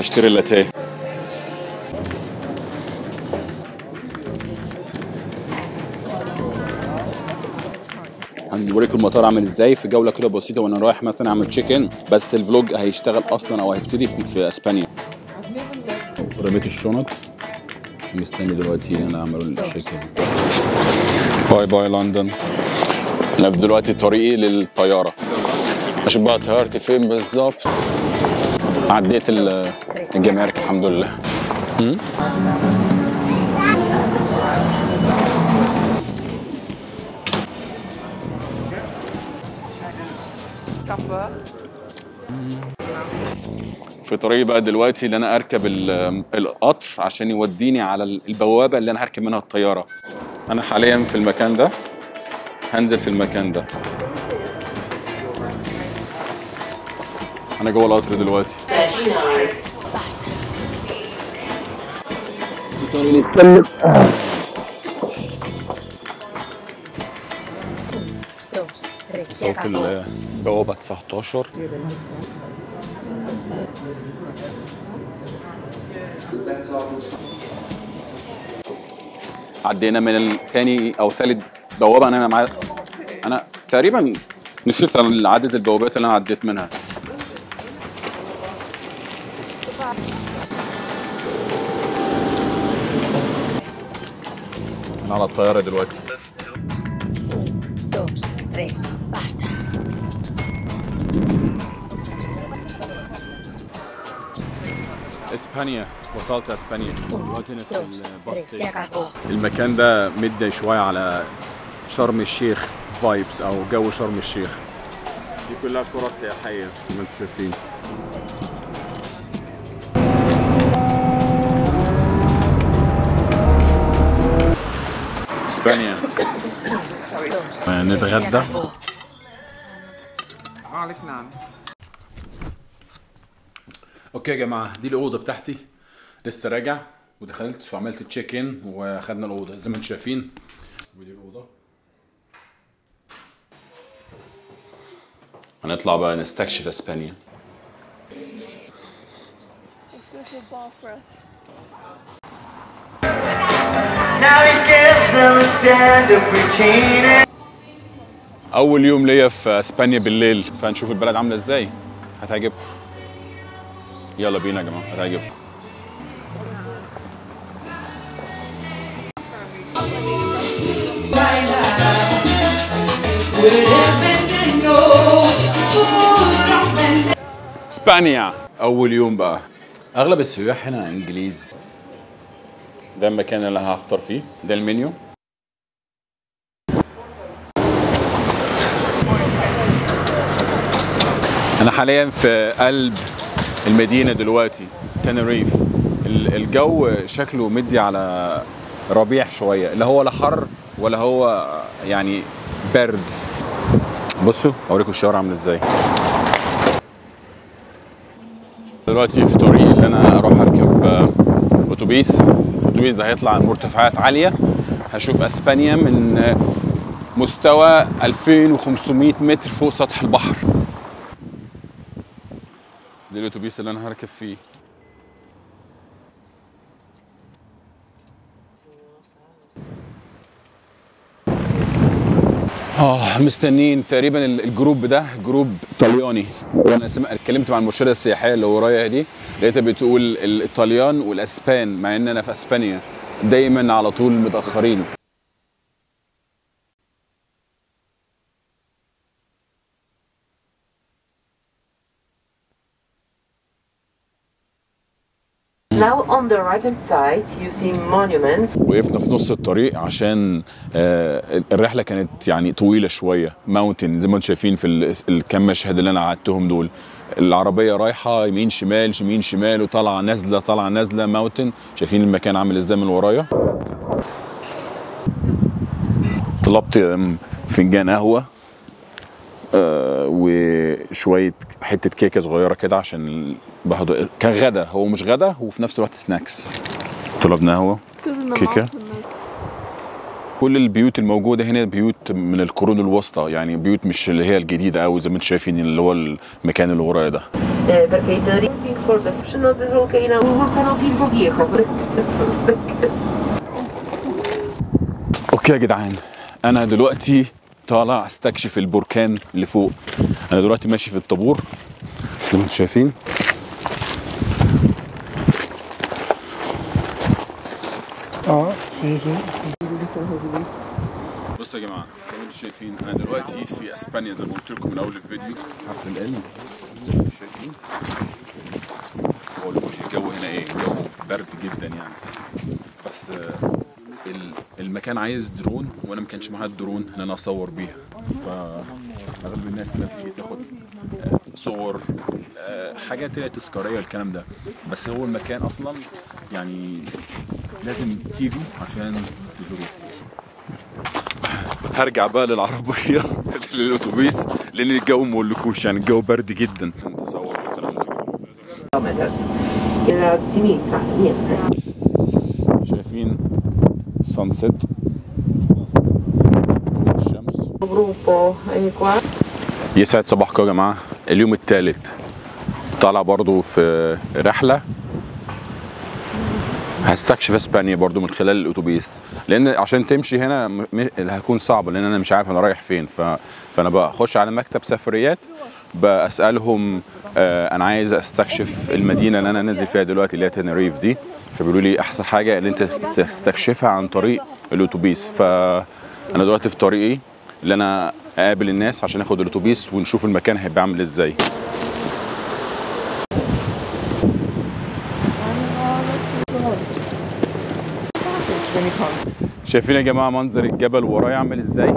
هشتري لاتيه هنوريكم المطار عامل ازاي في جوله كده بسيطه وانا رايح مثلا اعمل تشيكن بس الفلوج هيشتغل اصلا او هيبتدي في, في اسبانيا رميت الشنط مستني دلوقتي ان انا اعمل التشيكن باي باي لندن انا في دلوقتي طريقي للطياره اشوف بقى طيارتي فين بالظبط عديت ال- الجمارك الحمد لله م? في طريقي بقى دلوقتي ان انا اركب ال- القطر عشان يوديني على البوابه اللي انا هركب منها الطياره انا حاليا في المكان ده هنزل في المكان ده انا جوه القطر دلوقتي dos, tres, se صوت acabó. البوابه 19 عدينا من الثاني او ثالث بوابه انا مع انا تقريبا نسيت عدد البوابات اللي انا عديت منها انا على الطياره دلوقتي Dos, tres, basta. اسبانيا وصلت اسبانيا دلوقتي هنا في Dos, الباص tres, se acabó. المكان ده مدي شويه على شرم الشيخ فايبس او جو شرم الشيخ دي كلها قرى سياحيه زي ما انتم شايفين اسبانيا Dos, آه، tres, se نتغدى acabó. عليك نعم اوكي يا جماعه دي الاوضه بتاعتي لسه راجع ودخلت وعملت تشيك ان واخدنا الاوضه زي ما انتم شايفين ودي الاوضه هنطلع بقى نستكشف اسبانيا Now he gives them a stand-up routine. اول يوم ليا في اسبانيا بالليل فهنشوف البلد عامله ازاي هتعجبكم يلا بينا يا جماعه هتعجبكم اسبانيا اول يوم بقى اغلب السياح هنا انجليز ده المكان اللي هفطر فيه ده المنيو انا حاليا في قلب المدينه دلوقتي تنريف ال- الجو شكله مدي على ربيع شويه لا هو لا حر ولا هو يعني برد بصوا اوريكم الشوارع عامله ازاي دلوقتي في طريق اللي انا اروح اركب آه، اتوبيس الاتوبيس ده هيطلع عن مرتفعات عاليه هشوف اسبانيا من آه، مستوى 2500 متر فوق سطح البحر ده الاتوبيس اللي انا هركب فيه اه مستنيين تقريبا ال- الجروب ده جروب طلياني وانا سمع اتكلمت مع المرشده السياحيه اللي ورايا دي لقيتها بتقول ال- الطليان والاسبان مع ان انا في اسبانيا دايما على طول متاخرين Now on the right hand side you see monuments وقفنا في نص الطريق عشان آه، الرحله كانت يعني طويله شويه ماونتن زي ما انتم شايفين في ال- الكام مشهد اللي انا قعدتهم دول العربيه رايحه يمين شمال يمين شمال وطالعه نازله طالعه نازله ماونتن شايفين المكان عامل ازاي من ورايا طلبت آم، فنجان قهوه آه، وشويه حته كيكه صغيره كده عشان ال- باخده كغدا هو مش غدا وفي نفس الوقت سناكس طلبنا قهوه كيكه كل البيوت الموجوده هنا بيوت من القرون الوسطى يعني بيوت مش اللي هي الجديده قوي زي ما انتم شايفين اللي هو المكان اللي ورايا ده Eh, perché i looking for the option of the volcano un canopino viejo, just for a second. اوكي يا جدعان انا دلوقتي طالع استكشف البركان اللي فوق انا دلوقتي ماشي في الطابور زي ما انتم شايفين بصوا يا جماعه زي ما انتم شايفين انا دلوقتي في اسبانيا زي ما قلت لكم من اول الفيديو حرف ال زي ما انتم شايفين ما اقولكوش الجو هنا ايه الجو برد جدا يعني بس آه، ال- المكان عايز درون وانا ما كانش معايا الدرون ان انا اصور بيها فاغلب الناس اللي بتيجي تاخد آه، صور آه، حاجات هي تذكاريه الكلام ده بس هو المكان اصلا يعني لازم تيجوا عشان تزوروه هرجع بقى للعربيه للاتوبيس لان الجو ما اقولكوش يعني الجو برد جدا تصور الكلام ده Kilometers. Era a sinistra, niente. شايفين سانسيت الشمس Gruppo e qua. يسعد صباحكم يا جماعه اليوم الثالث طالع برضو في رحله هستكشف اسبانيا برضو من خلال الاتوبيس لان عشان تمشي هنا م- م- هيكون صعب لان انا مش عارف انا رايح فين ف... فانا بخش على مكتب سفريات بسالهم آه انا عايز استكشف المدينه اللي انا نازل فيها دلوقتي اللي هي تنريف دي فبيقولوا لي احسن حاجه اللي انت تستكشفها عن طريق الاتوبيس فانا دلوقتي في طريقي اللي انا اقابل الناس عشان اخد الاتوبيس ونشوف المكان هيبقى عامل ازاي شايفين يا جماعه منظر الجبل ورايا عامل ازاي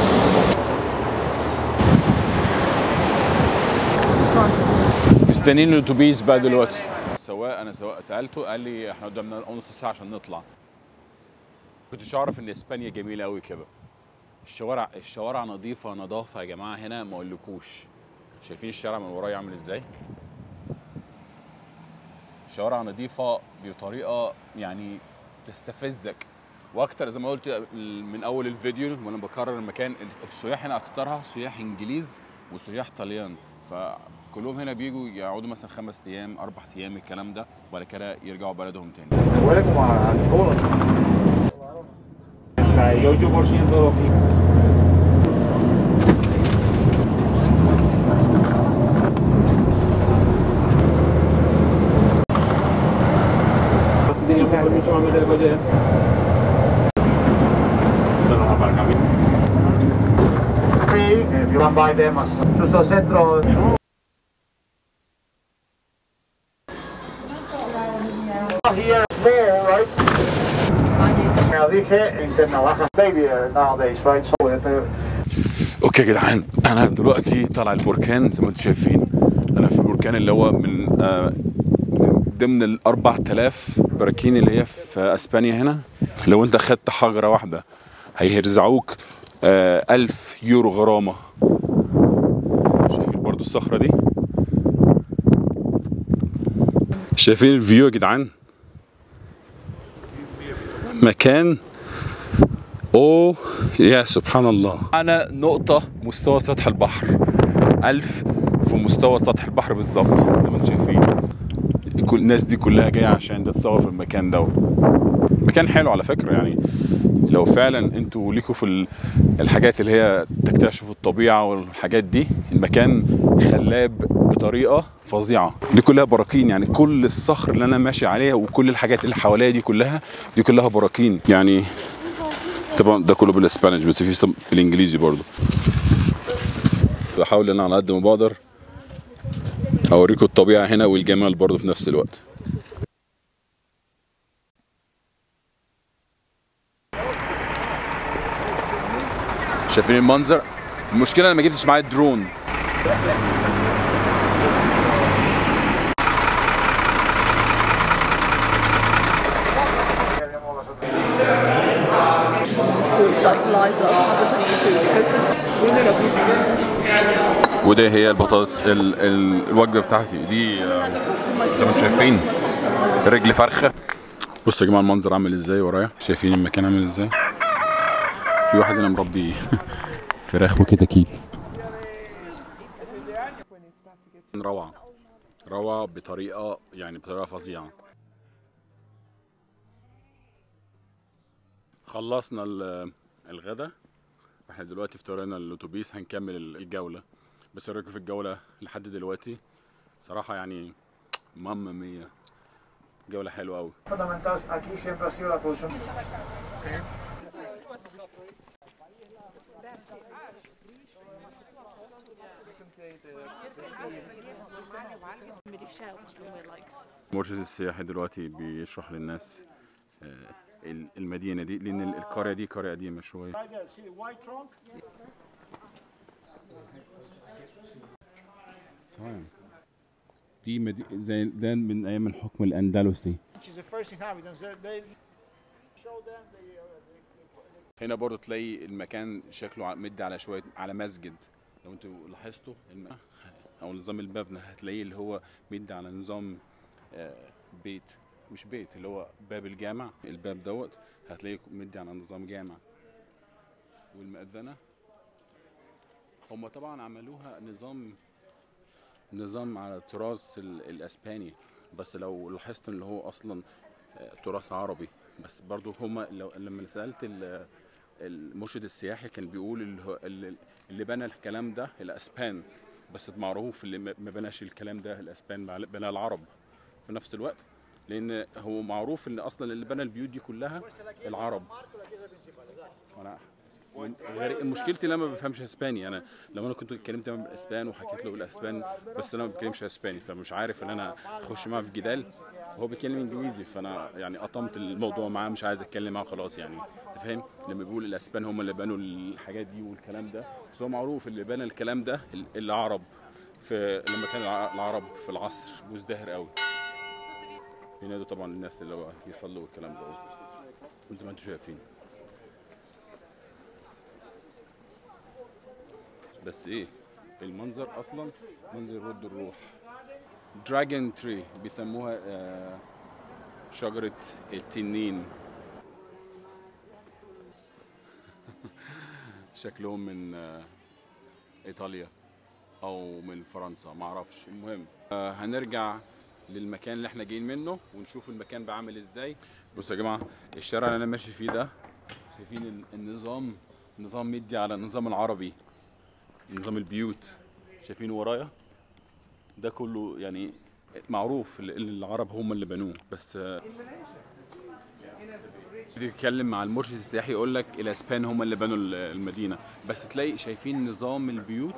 مستنيين الاتوبيس بقى دلوقتي سواق انا سواق سالته قال لي احنا قدامنا نص ساعه عشان نطلع كنتش اعرف ان اسبانيا جميله قوي كده الشوارع الشوارع نظيفه نظافه يا جماعه هنا ما اقولكوش شايفين الشارع من ورايا عامل ازاي شوارع نظيفه بطريقه يعني تستفزك واكتر زي ما قلت من اول الفيديو وانا بكرر المكان السياح هنا اكترها سياح انجليز وسياح طليان فكلهم هنا بيجوا يقعدوا مثلا خمس ايام اربع ايام الكلام ده وبعد كده يرجعوا بلدهم تاني Huele como a alcohol. 98% de los Señor, con permiso, vamos a meter el coche dentro. Esto no es aparcamiento. If you want by them, justo centro. Here, small, right? Now, dije interna baja. Baby nowadays, right? So, uh, اوكي يا جدعان انا دلوقتي طالع البركان زي ما انتم شايفين انا في البركان اللي هو من آه من ضمن ال 4000 براكين اللي هي في اسبانيا هنا لو انت خدت حجره واحده هيرزعوك آه 1000 يورو غرامه شايفين برضو الصخره دي شايفين الفيو يا جدعان مكان اوه يا سبحان الله أنا نقطة مستوى سطح البحر ألف في مستوى سطح البحر بالظبط زي ما انتم شايفين كل الناس دي كلها جاية عشان تتصور في المكان ده مكان حلو على فكرة يعني لو فعلا انتوا ليكوا في ال- الحاجات اللي هي تكتشفوا الطبيعة والحاجات دي المكان خلاب بطريقة فظيعة دي كلها براكين يعني كل الصخر اللي انا ماشي عليها وكل الحاجات اللي حواليا دي كلها دي كلها براكين يعني طبعا ده كله بالاسبانيش بس في سم بالانجليزي برضو بحاول ان انا على قد ما بقدر اوريكم الطبيعه هنا والجمال برضو في نفس الوقت شايفين المنظر المشكله انا ما جبتش معايا الدرون like lies that are putting in food ecosystem. Really lovely. وده هي البطاطس ال ال الوجبه بتاعتي دي آه، زي ما انتم شايفين رجل فرخه بصوا يا جماعه المنظر عامل ازاي ورايا شايفين المكان عامل ازاي في واحد هنا مربي فراخ وكتاكيت روعة روعة بطريقة يعني بطريقة فظيعة خلصنا ال- الغدا احنا دلوقتي في طريقنا الاتوبيس هنكمل ال- الجولة بس ايه رايكم في الجولة لحد دلوقتي صراحة يعني ماما مية جولة حلوة أوي Fundamental aquí siempre ha sido la producción. المرشد السياحي دلوقتي بيشرح للناس آه، ال- المدينة دي لأن ال- القرية دي قرية قديمة شوية Right there, see the white trunk? تمام دي مدي... زي ده من أيام الحكم الأندلسي Which is the first inhabitants. They, they show them the, uh, the هنا برضو تلاقي المكان شكله ع- مدي على شوية على مسجد لو انتوا لاحظتوا الم... أو نظام المبنى هتلاقيه اللي هو مدي على نظام آه، بيت مش بيت اللي هو باب الجامع الباب دوت هتلاقيه مدي على نظام جامع والمأذنة هم طبعا عملوها نظام نظام على التراث ال- الاسباني بس لو لاحظت ان هو اصلا آه، تراث عربي بس برضو هما لو لما سالت ال- المرشد السياحي كان بيقول اللي, هو اللي اللي بنى الكلام ده الاسبان بس معروف اللي ما ما بناش الكلام ده الاسبان بع- بنى العرب في نفس الوقت لان هو معروف ان اصلا اللي بنى البيوت دي كلها العرب انا غير مشكلتي لما ما بفهمش اسباني انا لو انا كنت اتكلمت معاه بالاسبان وحكيت له بالاسبان بس انا ما بتكلمش اسباني فمش عارف ان انا اخش معاه في جدال وهو بيتكلم انجليزي فانا يعني قطمت الموضوع معاه مش عايز اتكلم معاه خلاص يعني انت فاهم لما بيقول الاسبان هم اللي بنوا الحاجات دي والكلام ده بس هو معروف اللي بنى الكلام ده ال- العرب في لما كان الع- العرب في العصر مزدهر قوي بينادوا طبعا الناس اللي هو يصلوا والكلام ده زي ما انتم شايفين بس ايه المنظر اصلا منظر يرد الروح دراجون تري بيسموها آه، شجرة التنين شكلهم من آه، ايطاليا او من فرنسا معرفش المهم آه، هنرجع للمكان اللي احنا جايين منه ونشوف المكان بقى عامل ازاي بصوا يا جماعه الشارع اللي انا ماشي فيه ده شايفين ال- النظام نظام مدي على النظام العربي نظام البيوت شايفين ورايا ده كله يعني معروف ال- ال- العرب هم اللي بنوه بس آه، تتكلم مع المرشد السياحي يقول لك الاسبان هم اللي بنوا ال- المدينه بس تلاقي شايفين نظام البيوت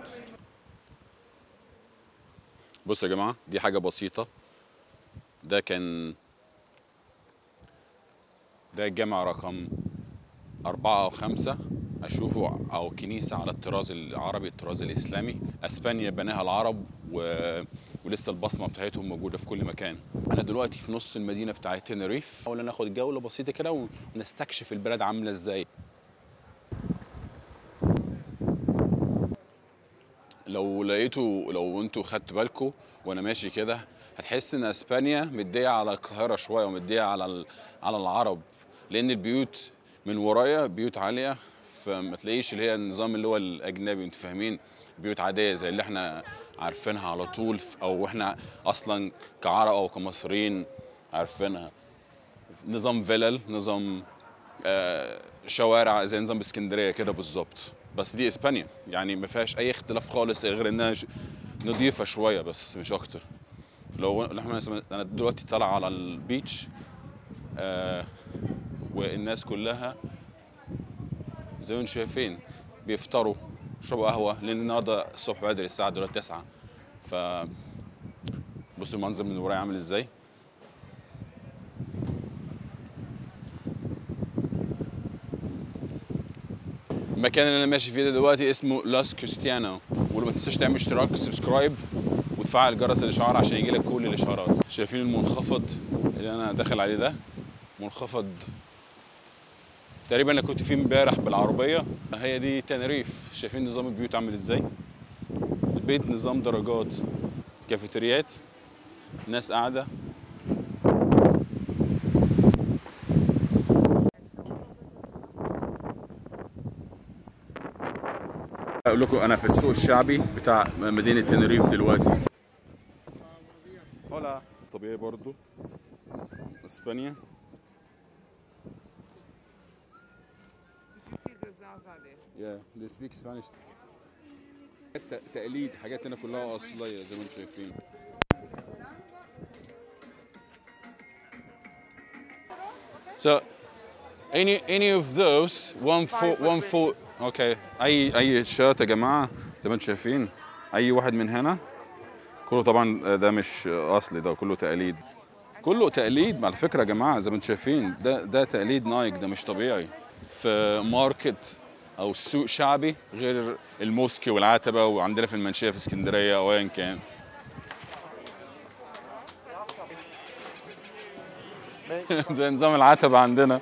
بص يا جماعه دي حاجه بسيطه ده كان ده الجامع رقم أربعة أو خمسة أشوفه أو كنيسة على الطراز العربي الطراز الإسلامي أسبانيا بناها العرب و... ولسه البصمة بتاعتهم موجودة في كل مكان أنا دلوقتي في نص المدينة بتاعت تنريف أولا ناخد جولة بسيطة كده ونستكشف البلد عاملة إزاي لو لقيتوا لو انتوا خدتوا بالكم وانا ماشي كده هتحس ان اسبانيا مديه على القاهره شويه ومديه على ال- على العرب لان البيوت من ورايا بيوت عاليه فما تلاقيش اللي هي النظام اللي هو الاجنبي انتوا فاهمين بيوت عاديه زي اللي احنا عارفينها على طول او احنا اصلا كعرب او كمصريين عارفينها نظام فيلل نظام آه، شوارع زي نظام اسكندريه كده بالظبط بس دي اسبانيا يعني ما فيهاش اي اختلاف خالص غير انها ش- نظيفه شويه بس مش اكتر لو لو احنا مثلا انا دلوقتي طالع على البيتش آه والناس كلها زي ما انتم شايفين بيفطروا يشربوا قهوه لان النهارده الصبح بدري الساعه دلوقتي 9 ف بصوا المنظر من ورايا عامل ازاي المكان اللي انا ماشي فيه ده دلوقتي اسمه لاس كريستيانو ولما تنساش تعمل اشتراك سبسكرايب وتفعل جرس الاشعار عشان يجيلك كل الاشعارات شايفين المنخفض اللي انا داخل عليه ده منخفض تقريبا انا كنت فيه امبارح بالعربيه هي دي تنريف شايفين نظام البيوت عامل ازاي البيت نظام درجات كافيتريات ناس قاعده اقول لكم انا في السوق الشعبي بتاع مدينه تنريف دلوقتي هولا طبيعي برضو اسبانيا Yeah, they speak Spanish. ت- تقليد حاجات هنا كلها اصليه زي ما انتم شايفين So any any of those one foot one foot okay اي اي شات يا جماعه زي ما انتم شايفين اي واحد من هنا كله طبعا ده مش اصلي ده كله تقليد كله تقليد على فكره يا جماعه زي ما انتم شايفين ده ده تقليد نايك ده مش طبيعي في ماركت او سوق شعبي غير الموسكي والعتبه وعندنا في المنشيه في اسكندريه او ايا كان ده نظام العتبه عندنا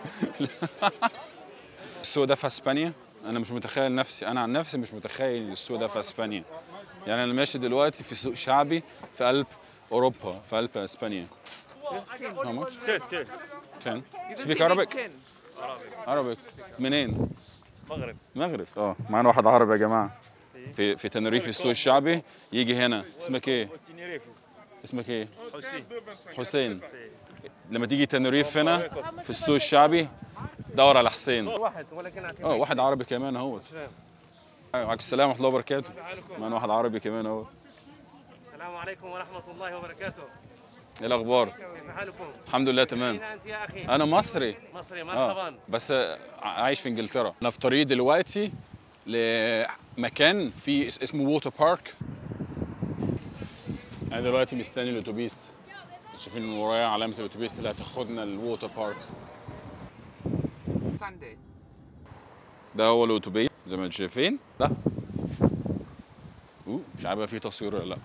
السوق ده في اسبانيا انا مش متخيل نفسي انا عن نفسي مش متخيل السوق ده في اسبانيا يعني انا ماشي دلوقتي في سوق شعبي في قلب اوروبا في قلب اسبانيا How much? 10 10 Speak Arabic? Arabic منين؟ مغرب مغرب اه معانا واحد عربي يا جماعه في في تنريف السوق الشعبي يجي هنا اسمك ايه؟ تنريفي اسمك ايه؟ حسين حسين لما تيجي تنريف هنا في السوق الشعبي دور على حسين واحد ولكن أعطيك اه واحد عربي كمان اهو وعليكم السلام ورحمه الله وبركاته معانا واحد عربي كمان اهو السلام عليكم ورحمة الله وبركاته ايه الاخبار؟ كيف حالكم؟ الحمد لله تمام أين أنت يا أخي؟ انا مصري مصري اه مرحبا بس آه، عايش في انجلترا انا في طريق دلوقتي لمكان في اس- اسمه ووتر بارك انا دلوقتي مستني الاتوبيس شايفين من ورايا علامه الاتوبيس اللي هتاخدنا الووتر بارك ده هو الاتوبيس زي ما انتم شايفين ده أوه، مش عارف بقى فيه تصوير ولا لا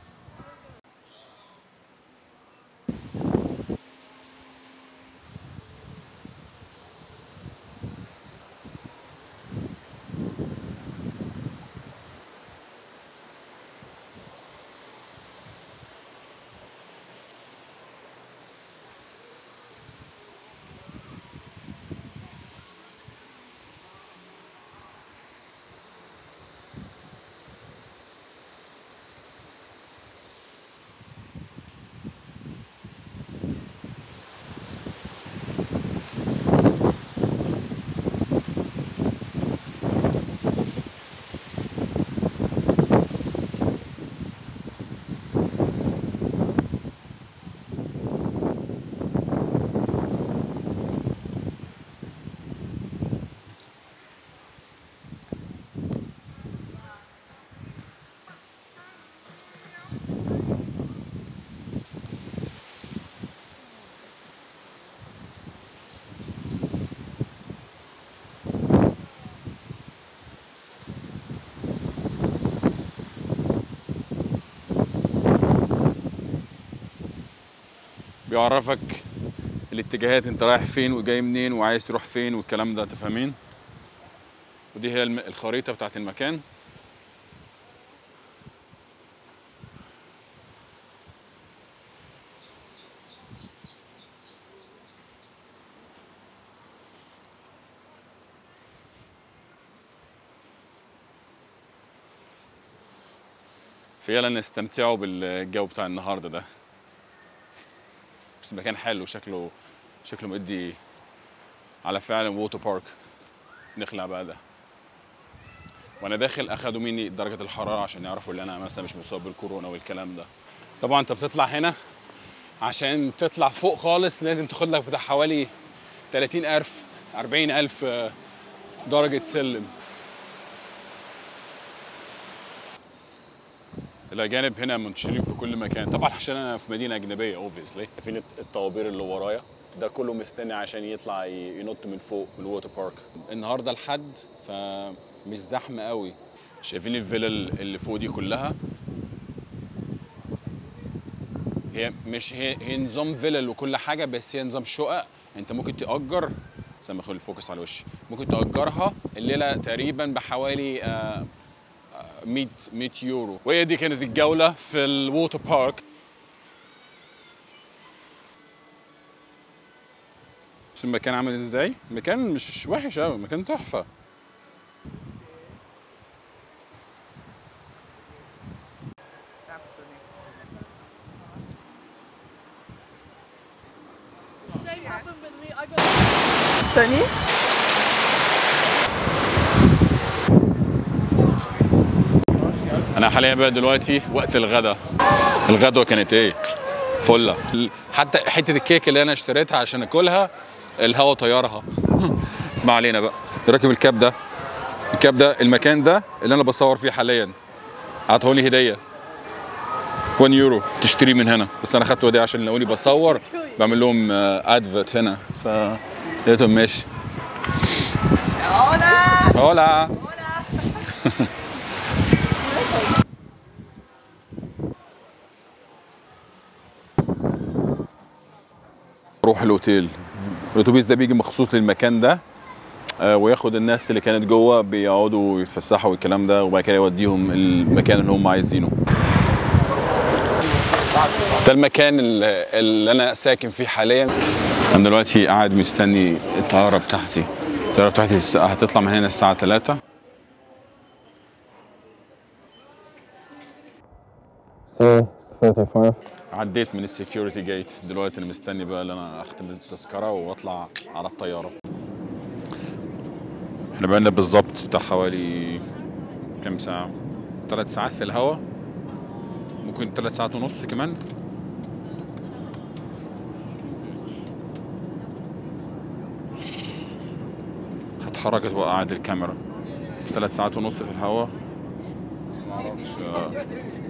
بيعرفك الاتجاهات انت رايح فين وجاي منين وعايز تروح فين والكلام ده انت فاهمين ودي هي الم- الخريطة بتاعت المكان فيلا نستمتعوا بالجو بتاع النهارده ده بس المكان حلو شكله شكله مدي على فعلا ووتر بارك نخلع بقى ده وانا داخل اخدوا مني درجه الحراره عشان يعرفوا ان انا مثلا مش مصاب بالكورونا والكلام ده طبعا انت بتطلع هنا عشان تطلع فوق خالص لازم تاخد لك بتاع حوالي 30000 40000 آه، درجه سلم الاجانب هنا منتشرين في كل مكان طبعا عشان انا في مدينه اجنبيه اوبفيسلي شايفين الطوابير اللي ورايا ده كله مستني عشان يطلع ي- ينط من فوق من الووتر بارك النهارده الحد فمش زحمه قوي شايفين الفيلل اللي فوق دي كلها هي مش هي, هي نظام فيلل وكل حاجه بس هي نظام شقق انت ممكن تأجر زي ما اخلي الفوكس على وشي ممكن تأجرها الليله تقريبا بحوالي آه 100 100 يورو وهي دي كانت الجوله في الووتر بارك بس المكان عامل ازاي؟ المكان مش وحش قوي المكان تحفه تاني انا حاليا بقى دلوقتي وقت الغدا الغدوه كانت ايه فله ال- حتى حته الكيك اللي انا اشتريتها عشان اكلها الهوا طيرها اسمع علينا بقى راكب الكاب ده الكاب ده المكان ده اللي انا بصور فيه حاليا عطوني هديه 1 يورو تشتري من هنا بس انا خدته هديه عشان لقوني بصور بعمل لهم ادفرت هنا ف لقيتهم ماشي هولا روح الاوتيل الاتوبيس ده بيجي مخصوص للمكان ده آه، وياخد الناس اللي كانت جوه بيقعدوا يتفسحوا والكلام ده وبعد كده يوديهم المكان اللي هم عايزينه ده المكان اللي, اللي انا ساكن فيه حاليا انا دلوقتي قاعد مستني الطياره بتاعتي الطياره بتاعتي الس- هتطلع من هنا الساعه 3 عديت من السكيورتي جيت دلوقتي انا مستني بقى ان انا اختم التذكره واطلع على الطياره احنا بقالنا بالظبط بتاع حوالي كام ساعه ثلاث ساعات في الهوا ممكن ثلاث ساعات ونص كمان اتحركت وقعت الكاميرا ثلاث ساعات ونص في الهوا معرفش آه،